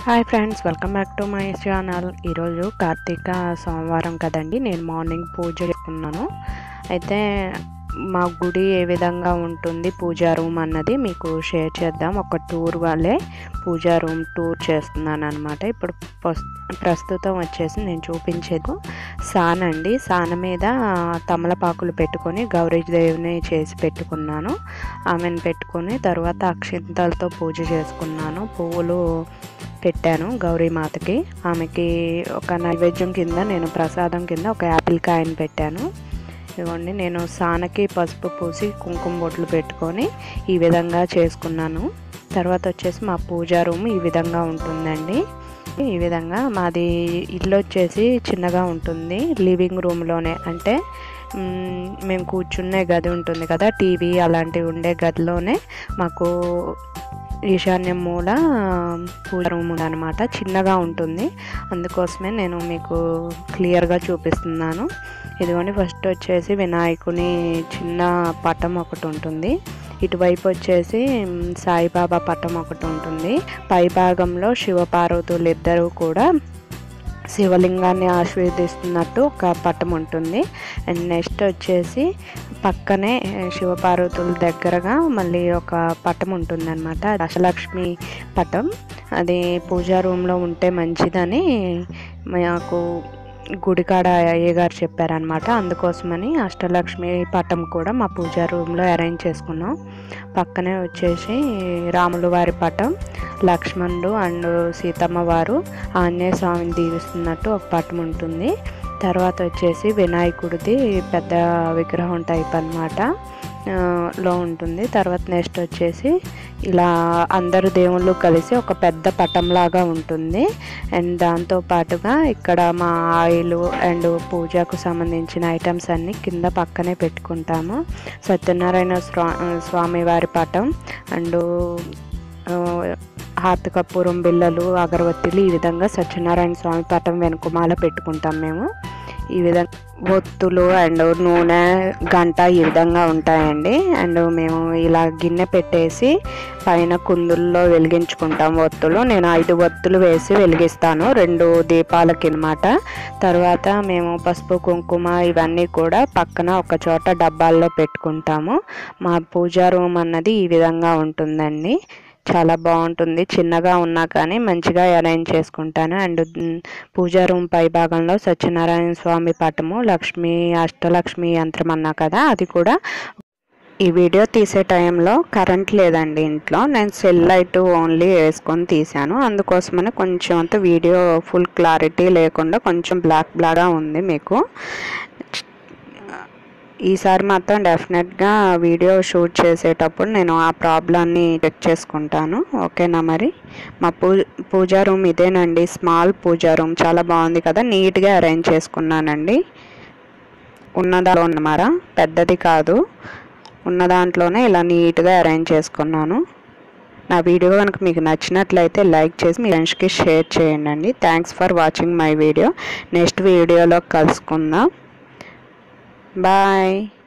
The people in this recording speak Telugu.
hi friends welcome back to my channel ఈరోజు కార్తీక సోమవారం కదండి నేను మార్నింగ్ పూజ చేసుకున్నాను అయితే మా గుడి ఏ విధంగా ఉంటుంది పూజా రూమ్ అన్నది మీకు షేర్ చేద్దాం ఒక టూర్ వాళ్ళే పూజా రూమ్ టూర్ చేస్తున్నాను అనమాట ఇప్పుడు పస్- ప్రస్తుతం వచ్చేసి నేను చూపించేది సాన అండి సాన మీద తమలపాకులు పెట్టుకొని గౌరీదేవిని చేసి పెట్టుకున్నాను ఆమెను పెట్టుకొని తర్వాత అక్షింతలతో పూజ చేసుకున్నాను పువ్వులు పెట్టాను గౌరీమాతకి ఆమెకి ఒక నైవేద్యం కింద నేను ప్రసాదం కింద ఒక యాపిల్ కాయని పెట్టాను ఇదిగోండి నేను సానకి పసుపు పూసి కుంకుమ బొట్లు పెట్టుకొని ఈ విధంగా చేసుకున్నాను తర్వాత వచ్చేసి మా పూజా రూమ్ ఈ విధంగా ఉంటుందండి ఈ విధంగా మాది ఇల్లు వచ్చేసి చిన్నగా ఉంటుంది లివింగ్ రూమ్లోనే అంటే మ్, మేము కూర్చునే గది ఉంటుంది కదా టీవీ అలాంటివి ఉండే గదిలోనే మాకు ఈశాన్యం మూల పూజ రూమ్ ఉందన్నమాట చిన్నగా ఉంటుంది అందుకోసమే నేను మీకు క్లియర్గా చూపిస్తున్నాను ఇదిగోండి ఫస్ట్ వచ్చేసి వినాయకుని చిన్న పటం ఒకటి ఉంటుంది ఇటువైపు వచ్చేసి మ్, సాయిబాబా పటం ఒకటి ఉంటుంది పై భాగంలో శివపార్వతులు ఇద్దరు కూడా శివలింగాన్ని ఆశీర్వదిస్తున్నట్టు ఒక పటం ఉంటుంది అండ్ నెక్స్ట్ వచ్చేసి పక్కనే శివపార్వతుల దగ్గరగా మళ్ళీ ఒక పటం ఉంటుందన్నమాట దశలక్ష్మి పటం అది పూజా రూమ్లో ఉంటే మంచిదని మాకు గుడికాడ అయ్యగారు చెప్పారనమాట అందుకోసమని అష్టలక్ష్మి పటం కూడా మా పూజా రూమ్లో అరేంజ్ చేసుకున్నాం పక్కనే వచ్చేసి రాముల వారి పటం లక్ష్మణుడు అండ్ సీతమ్మ వారు ఆంజనేయ స్వామిని దీవిస్తున్నట్టు ఒక పటం ఉంటుంది తర్వాత వచ్చేసి వినాయకుడిది పెద్ద విగ్రహం టైప్ అనమాట లో ఉంటుంది తర్వాత నెక్స్ట్ వచ్చేసి ఇలా అందరు దేవుళ్ళు కలిసి ఒక పెద్ద పటంలాగా ఉంటుంది అండ్ దాంతో పాటుగా ఇక్కడ మా ఆయిల్ అండ్ పూజకు సంబంధించిన ఐటమ్స్ అన్నీ కింద పక్కనే పెట్టుకుంటాము సత్యనారాయణ స్వా స్వామి వారి పటం అండ్ హార్త కర్పూరం బిళ్ళలు అగరబత్తీలు ఈ విధంగా సత్యనారాయణ స్వామి పటం వెనుకమాల పెట్టుకుంటాం మేము ఈ విధంగా ఒత్తులు అండ్ నూనె గంట ఈ విధంగా ఉంటాయండి అండ్ మేము ఇలా గిన్నె పెట్టేసి పైన కుందుల్లో వెలిగించుకుంటాం ఒత్తులు నేను ఐదు ఒత్తులు వేసి వెలిగిస్తాను రెండు దీపాలకి అనమాట తర్వాత మేము పసుపు కుంకుమ ఇవన్నీ కూడా పక్కన ఒక చోట డబ్బాల్లో పెట్టుకుంటాము మా పూజా రూమ్ అన్నది ఈ విధంగా ఉంటుందండి చాలా బాగుంటుంది చిన్నగా ఉన్నా కానీ మంచిగా అరేంజ్ చేసుకుంటాను అండ్ మ్, పూజా రూమ్ పై భాగంలో సత్యనారాయణ స్వామి పటము లక్ష్మి అష్టలక్ష్మి యంత్రం అన్నా కదా అది కూడా ఈ వీడియో తీసే టైంలో కరెంట్ లేదండి ఇంట్లో నేను సెల్ లైట్ ఓన్లీ వేసుకొని తీశాను అందుకోసమని కొంచెం అంత వీడియో ఫుల్ క్లారిటీ లేకుండా కొంచెం బ్లాక్ బ్లాక్గా ఉంది మీకు ఈసారి మాత్రం డెఫినెట్గా వీడియో షూట్ చేసేటప్పుడు నేను ఆ ప్రాబ్లమ్ని చెక్ చేసుకుంటాను ఓకేనా మరి మా పూ పూజా రూమ్ ఇదేనండి స్మాల్ పూజా రూమ్ చాలా బాగుంది కదా నీట్గా అరేంజ్ చేసుకున్నానండి ఉన్నదాలో ఉన్నమారా పెద్దది కాదు ఉన్న దాంట్లోనే ఇలా నీట్గా అరేంజ్ చేసుకున్నాను నా వీడియో కనుక మీకు నచ్చినట్లయితే లైక్ చేసి మీ ఫ్రెండ్స్కి షేర్ చేయండి thanks for watching my video next వీడియోలో కలుసుకుందాం బాయ్